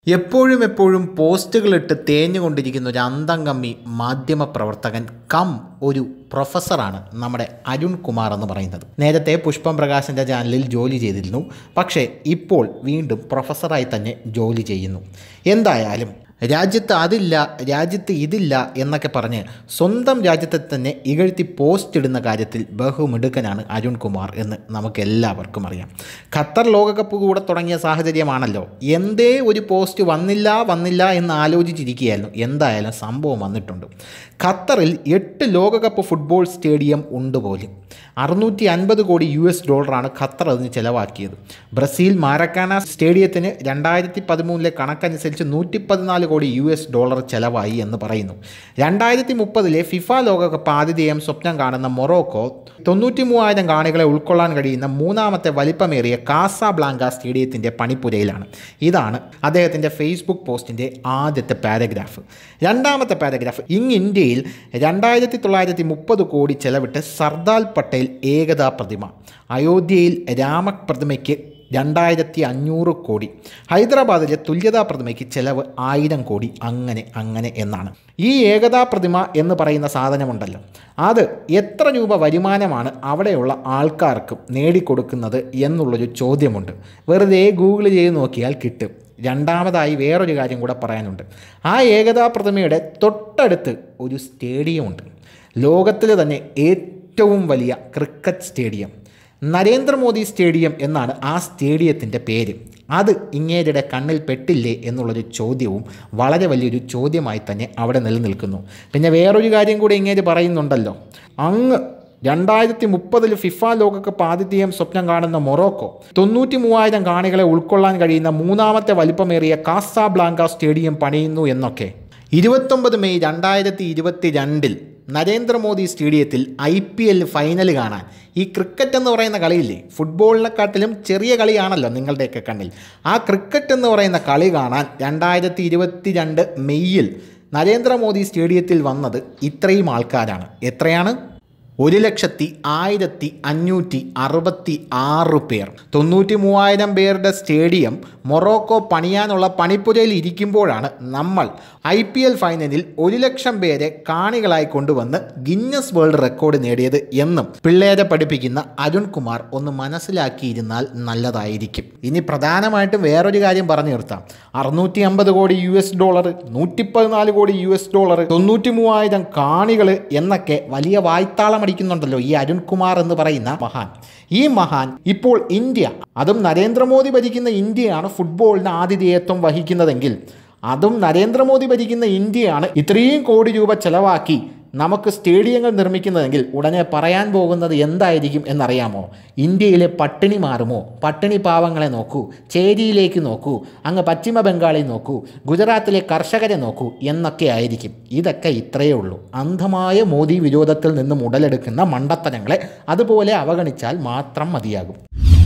എപ്പോഴും എപ്പോഴും പോസ്റ്റുകളിട്ട് തേഞ്ഞുകൊണ്ടിരിക്കുന്ന ഒരു അന്തംകമ്മി മാധ്യമ പ്രവർത്തകൻ കം ഒരു പ്രൊഫസറാണ് നമ്മുടെ അരുൺ കുമാർ എന്ന് പറയുന്നത് നേരത്തെ പുഷ്പം പ്രകാശിൻ്റെ ചാനലിൽ ജോലി ചെയ്തിരുന്നു പക്ഷേ ഇപ്പോൾ വീണ്ടും പ്രൊഫസറായി തന്നെ ജോലി ചെയ്യുന്നു എന്തായാലും രാജ്യത്ത് അതില്ല രാജ്യത്ത് ഇതില്ല എന്നൊക്കെ പറഞ്ഞ് സ്വന്തം രാജ്യത്തെ തന്നെ ഇകഴ്ത്തി പോസ്റ്റ് ഇടുന്ന കാര്യത്തിൽ ബഹുമിടുക്കനാണ് അരുൺ കുമാർ എന്ന് നമുക്ക് എല്ലാവർക്കും അറിയാം ഖത്തർ ലോകകപ്പ് കൂടെ തുടങ്ങിയ സാഹചര്യമാണല്ലോ എന്തേ ഒരു പോസ്റ്റ് വന്നില്ല വന്നില്ല എന്ന് ആലോചിച്ചിരിക്കുകയായിരുന്നു എന്തായാലും സംഭവം വന്നിട്ടുണ്ട് ഖത്തറിൽ എട്ട് ലോകകപ്പ് ഫുട്ബോൾ സ്റ്റേഡിയം ഉണ്ട് പോലും അറുന്നൂറ്റി അൻപത് കോടി യു എസ് ഡോളറാണ് ഖത്തർ അതിന് ചിലവാക്കിയത് ബ്രസീൽ മാരക്കാന സ്റ്റേഡിയത്തിന് രണ്ടായിരത്തി പതിമൂന്നിലെ കണക്കനുസരിച്ച് നൂറ്റി പതിനാല് കോടി യു എസ് ഡോളർ ചെലവായി എന്ന് പറയുന്നു രണ്ടായിരത്തി മുപ്പതിലെ ഫിഫ ലോകകപ്പ് ആതിഥേയം സ്വപ്നം കാണുന്ന മൊറോക്കോ തൊണ്ണൂറ്റി മൂവായിരം കാണികളെ ഉൾക്കൊള്ളാൻ കഴിയുന്ന മൂന്നാമത്തെ വലിപ്പമേറിയ കാസ ബ്ലാങ്ക സ്റ്റേഡിയത്തിൻ്റെ പണിപ്പുരയിലാണ് ഇതാണ് അദ്ദേഹത്തിൻ്റെ ഫേസ്ബുക്ക് പോസ്റ്റിൻ്റെ ആദ്യത്തെ പാരഗ്രാഫ് രണ്ടാമത്തെ പാരഗ്രാഫ് ഇങ് ഇന്ത്യയിൽ രണ്ടായിരത്തി തൊള്ളായിരത്തി മുപ്പത് കോടി ചെലവിട്ട് സർദാർ പട്ടേൽ ഏകതാ പ്രതിമ അയോധ്യയിൽ രാമപ്രതിമയ്ക്ക് രണ്ടായിരത്തി അഞ്ഞൂറ് കോടി ഹൈദരാബാദിലെ തുല്യതാ പ്രതിമയ്ക്ക് ചെലവ് ആയിരം കോടി അങ്ങനെ അങ്ങനെ എന്നാണ് ഈ ഏകതാ പ്രതിമ എന്ന് പറയുന്ന സാധനമുണ്ടല്ലോ അത് എത്ര രൂപ വരുമാനമാണ് അവിടെയുള്ള ആൾക്കാർക്ക് നേടിക്കൊടുക്കുന്നത് എന്നുള്ളൊരു ചോദ്യമുണ്ട് വെറുതെ ഗൂഗിൾ ചെയ്ത് നോക്കിയാൽ കിട്ടും രണ്ടാമതായി വേറൊരു കാര്യം കൂടെ പറയാനുണ്ട് ആ ഏകതാ പ്രതിമയുടെ തൊട്ടടുത്ത് ഒരു സ്റ്റേഡിയമുണ്ട് ലോകത്തിലെ തന്നെ ഏറ്റവും വലിയ ക്രിക്കറ്റ് സ്റ്റേഡിയം നരേന്ദ്രമോദി സ്റ്റേഡിയം എന്നാണ് ആ സ്റ്റേഡിയത്തിൻ്റെ പേര് അത് ഇങ്ങേരുടെ കണ്ണിൽ പെട്ടില്ലേ എന്നുള്ളൊരു ചോദ്യവും വളരെ വലിയൊരു ചോദ്യമായി തന്നെ അവിടെ നിലനിൽക്കുന്നു പിന്നെ വേറൊരു കാര്യം കൂടി ഇങ്ങേര് പറയുന്നുണ്ടല്ലോ അങ്ങ് രണ്ടായിരത്തി മുപ്പതിൽ ഫിഫ ലോകകപ്പ് ആതിഥേയം സ്വപ്നം കാണുന്ന മൊറോക്കോ തൊണ്ണൂറ്റി മൂവായിരം കാണികളെ ഉൾക്കൊള്ളാൻ കഴിയുന്ന മൂന്നാമത്തെ വലിപ്പമേറിയ കാസാ ബ്ലാങ്ക സ്റ്റേഡിയം പണിയുന്നു എന്നൊക്കെ ഇരുപത്തൊമ്പത് മെയ് രണ്ടായിരത്തി ഇരുപത്തി രണ്ടിൽ നരേന്ദ്രമോദി സ്റ്റേഡിയത്തിൽ ഐ പി എൽ ഫൈനൽ കാണാൻ ഈ ക്രിക്കറ്റ് എന്ന് പറയുന്ന കളിയില്ലേ ഫുട്ബോളിനെക്കാട്ടിലും ചെറിയ കളിയാണല്ലോ നിങ്ങളുടെയൊക്കെ കണ്ണിൽ ആ ക്രിക്കറ്റ് എന്ന് പറയുന്ന കളി കാണാൻ രണ്ടായിരത്തി ഇരുപത്തി രണ്ട് മെയ്യിൽ നരേന്ദ്രമോദി സ്റ്റേഡിയത്തിൽ വന്നത് ഇത്രയും ആൾക്കാരാണ് എത്രയാണ് ഒരു ലക്ഷത്തി ആയിരത്തി അഞ്ഞൂറ്റി അറുപത്തി ആറ് പേർ തൊണ്ണൂറ്റി മൂവായിരം പേരുടെ സ്റ്റേഡിയം മൊറോക്കോ പണിയാനുള്ള പണിപ്പുരയിൽ ഇരിക്കുമ്പോഴാണ് നമ്മൾ ഐ പി എൽ ഫൈനലിൽ ഒരു ലക്ഷം പേരെ കാണികളായി കൊണ്ടുവന്ന് ഗിന്നസ് വേൾഡ് റെക്കോർഡ് നേടിയത് എന്നും പിള്ളേരെ പഠിപ്പിക്കുന്ന അരുൺ കുമാർ ഒന്ന് മനസ്സിലാക്കിയിരുന്നാൽ നല്ലതായിരിക്കും ഇനി പ്രധാനമായിട്ടും വേറൊരു കാര്യം പറഞ്ഞു നിർത്താം അറുന്നൂറ്റി അമ്പത് കോടി യു എസ് ഡോളർ നൂറ്റി പതിനാല് കോടി യു എസ് ഡോളർ തൊണ്ണൂറ്റി മൂവായിരം കാണികൾ എന്നൊക്കെ വലിയ വായ്ത്താളം അടിക്കുന്നുണ്ടല്ലോ ഈ അരുൺകുമാർ എന്ന് പറയുന്ന മഹാൻ ഈ മഹാൻ ഇപ്പോൾ ഇന്ത്യ അതും നരേന്ദ്രമോദി ഭരിക്കുന്ന ഇന്ത്യയാണ് ഫുട്ബോളിന് ആതിഥേയത്വം വഹിക്കുന്നതെങ്കിൽ അതും നരേന്ദ്രമോദി ഭരിക്കുന്ന ഇന്ത്യയാണ് ഇത്രയും കോടി രൂപ ചെലവാക്കി നമുക്ക് സ്റ്റേഡിയങ്ങൾ നിർമ്മിക്കുന്നതെങ്കിൽ ഉടനെ പറയാൻ പോകുന്നത് എന്തായിരിക്കും എന്നറിയാമോ ഇന്ത്യയിലെ പട്ടിണി മാറുമോ പട്ടിണി പാവങ്ങളെ നോക്കൂ ചേരിയിലേക്ക് നോക്കൂ അങ്ങ് പശ്ചിമ ബംഗാളിൽ നോക്കൂ ഗുജറാത്തിലെ കർഷകരെ നോക്കൂ എന്നൊക്കെ ആയിരിക്കും ഇതൊക്കെ ഇത്രയേ ഉള്ളൂ അന്ധമായ മോദി വിരോധത്തിൽ നിന്നും ഉടലെടുക്കുന്ന മണ്ടത്തരങ്ങളെ അതുപോലെ അവഗണിച്ചാൽ മാത്രം മതിയാകും